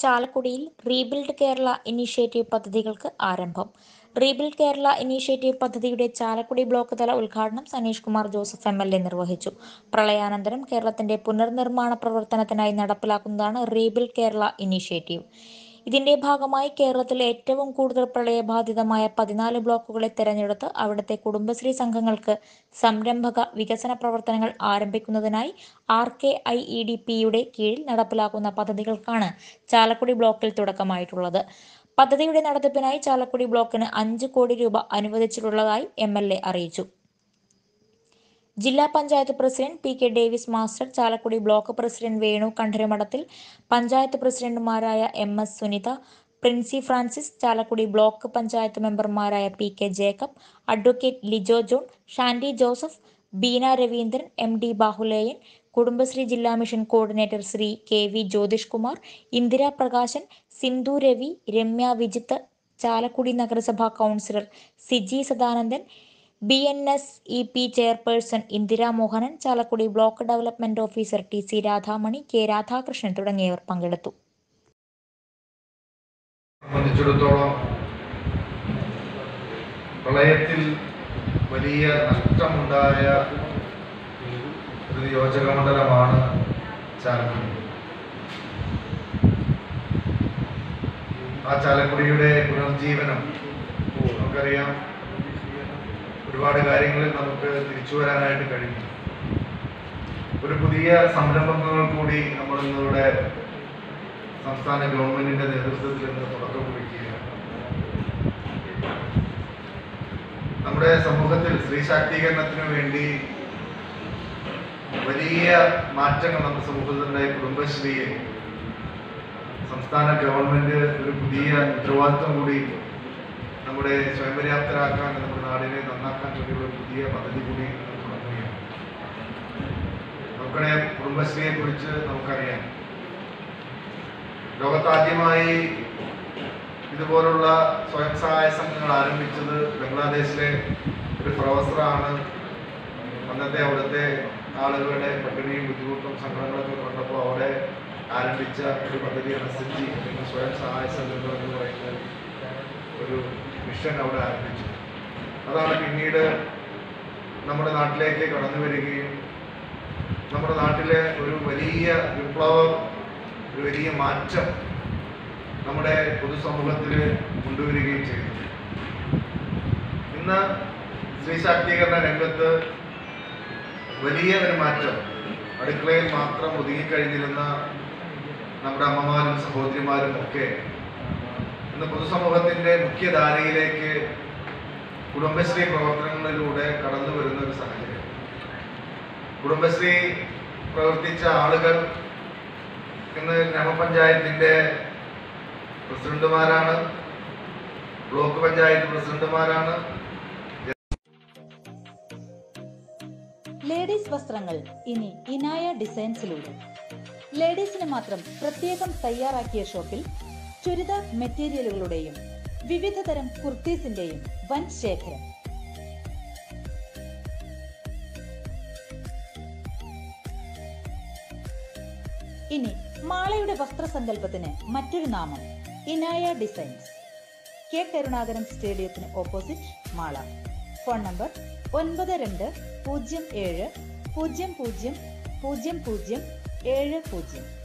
ചാലക്കുടിയിൽ rebuild Kerala initiative പദ്ധതികൾക്ക് ആരംഭം റീബിൽഡ് കേരള ഇനീഷ്യേറ്റീവ് പദ്ധതിയുടെ ചാലക്കുടി ബ്ലോക്ക് തല ഉദ്ഘാടനം Saneesh Kumar Joseph M L A നിർവഹിച്ചു പ്രളയാനന്തരം കേരളത്തിന്റെ പുനർനിർമ്മാണ പ്രവർത്തനത്തിനായി നടപ്പിലാക്കുന്നതാണ് റീബിൽഡ് കേരള ഇനീഷ്യേറ്റീവ് ഇതിന്റെ ഭാഗമായി കേരളത്തിൽ ഏറ്റവും കൂടുതൽ പ്രളയബാധിതമായ പതിനാല് ബ്ലോക്കുകളെ തെരഞ്ഞെടുത്ത് അവിടുത്തെ കുടുംബശ്രീ സംഘങ്ങൾക്ക് സംരംഭക വികസന പ്രവർത്തനങ്ങൾ ആരംഭിക്കുന്നതിനായി R K I E D പിയുടെ കീഴിൽ നടപ്പിലാക്കുന്ന പദ്ധതികൾക്കാണ് ചാലക്കുടി ബ്ലോക്കിൽ തുടക്കമായിട്ടുള്ളത് പദ്ധതിയുടെ നടത്തിപ്പിനായി ചാലക്കുടി ബ്ലോക്കിന് അഞ്ച് കോടി രൂപ അനുവദിച്ചിട്ടുള്ളതായി എം എൽ എ അറിയിച്ചു ജില്ലാ panchayat president P K Davis master Chalakudy block president Venu Kandaramadathil panchayat പ്രസിഡന്റുമാരായ M S Sunitha Princy Francis Chalakudy block panchayat മെമ്പർമാരായ P K Jacob advocate Lijo John Shandy Joseph Beena Raveendran M D Bahuleyan Kudumbashree ജില്ലാ mission coordinator Shri K V Jyothish Kumar Indira Prakashan Sindhu Ravi Ramya Vijith Chalakudy നഗരസഭാ councillor Siji Sadanandan B N S E P chairperson Indira Mohanan Chalakudy block development officer T C Radhamani K Radhakrishnan തുടങ്ങിയവർ പങ്കെടുത്തു സംബന്ധിച്ചിടത്തോളം പ്രളയത്തിൽ വലിയ നഷ്ടമുണ്ടായ ഒരു നിയോജക മണ്ഡലമാണ് ചാലക്കുടി ആ ചാലക്കുടിയുടെ പുനർജീവനം നമുക്കറിയാം ഒരുപാട് കാര്യങ്ങളിൽ നമുക്ക് തിരിച്ചു വരാനായിട്ട് കഴിഞ്ഞു ഒരു പുതിയ സംരംഭങ്ങൾ കൂടി നമ്മൾ ഇന്നിവിടെ സംസ്ഥാന ഗവൺമെന്റിന്റെ നേതൃത്വത്തിൽ ഇന്ന് തുടക്കം കുറിക്കുകയാണ് നമ്മുടെ സമൂഹത്തിൽ സ്ത്രീ ശാക്തീകരണത്തിന് വേണ്ടി വലിയ മാറ്റങ്ങൾ നമ്മുടെ സമൂഹത്തിലുണ്ടായ കുടുംബശ്രീയെ സംസ്ഥാന ഗവൺമെന്റ് ഒരു പുതിയ ഉത്തരവാദിത്വം കൂടി നമ്മുടെ സ്വയം പര്യാപ്തരാക്കാൻ നമ്മുടെ നാടിനെ നന്നാക്കാൻ വേണ്ടിയുള്ള ഒരു പുതിയ പദ്ധതി കൂടി തുടങ്ങുകയാണ് നമുക്കറിയാം കുടുംബശ്രീയെ കുറിച്ച് നമുക്കറിയാം ലോകത്താദ്യമായി ഇതുപോലുള്ള സ്വയം സഹായ സംഘങ്ങൾ ആരംഭിച്ചത് ബംഗ്ലാദേശിലെ ഒരു പ്രൊഫസറാണ് അന്നത്തെ അവിടുത്തെ ആളുകളുടെ പട്ടിണിയും ബുദ്ധിമുട്ടും സങ്കടങ്ങളൊക്കെ കണ്ടപ്പോൾ അവിടെ ആരംഭിച്ച ഒരു പദ്ധതിയാണ് എസ് എൻ ജി അല്ലെങ്കിൽ സ്വയം സഹായ സംഘങ്ങൾ എന്ന് പറയുന്ന ഒരു മിഷൻ അവിടെ ആരംഭിച്ചു അതാണ് പിന്നീട് നമ്മുടെ നാട്ടിലേക്ക് കടന്നു വരികയും നമ്മുടെ നാട്ടിലെ ഒരു വലിയ വിപ്ലവം ഒരു വലിയ മാറ്റം നമ്മുടെ പൊതുസമൂഹത്തിൽ കൊണ്ടുവരികയും ചെയ്തു ഇന്ന് സ്ത്രീ ശാക്തീകരണ രംഗത്ത് വലിയ ഒരു മാറ്റം അടുക്കളയിൽ മാത്രം ഒതുങ്ങിക്കഴിഞ്ഞിരുന്ന നമ്മുടെ അമ്മമാരും സഹോദരിമാരും ഒക്കെ ഇന്ന് പൊതുസമൂഹത്തിന്റെ മുഖ്യധാരയിലേക്ക് കുടുംബശ്രീ പ്രവർത്തനങ്ങളിലൂടെ കടന്നു വരുന്ന ഒരു സാഹചര്യം കുടുംബശ്രീ പ്രവർത്തിച്ച ആളുകൾ ഇന്ന് ഗ്രാമപഞ്ചായത്തിന്റെ പ്രസിഡന്റുമാരാണ് ബ്ലോക്ക് പഞ്ചായത്ത് പ്രസിഡന്റുമാരാണ് ലേഡീസ് വസ്ത്രങ്ങൾ ഇനി ഇനായ ഡിസൈൻസിലൂടെ ലേഡീസിന് മാത്രം പ്രത്യേകം തയ്യാറാക്കിയ ഷോപ്പിൽ ചുരിദാർ മെറ്റീരിയലുകളുടെയും വിവിധ തരം കുർത്തീസിന്റെയും വൻ ശേഖരം ഇനി മാളയുടെ വസ്ത്രസങ്കല്പത്തിന് മറ്റൊരു നാമം ഇനായ ഡിസൈൻസ് കെ കരുണാകരൻ സ്റ്റേഡിയത്തിന് ഓപ്പോസിറ്റ് മാള ഫോൺ നമ്പർ ഒൻപത് രണ്ട് പൂജ്യം ഏഴ് പൂജ്യം പൂജ്യം പൂജ്യം പൂജ്യം ഏഴ് പൂജ്യം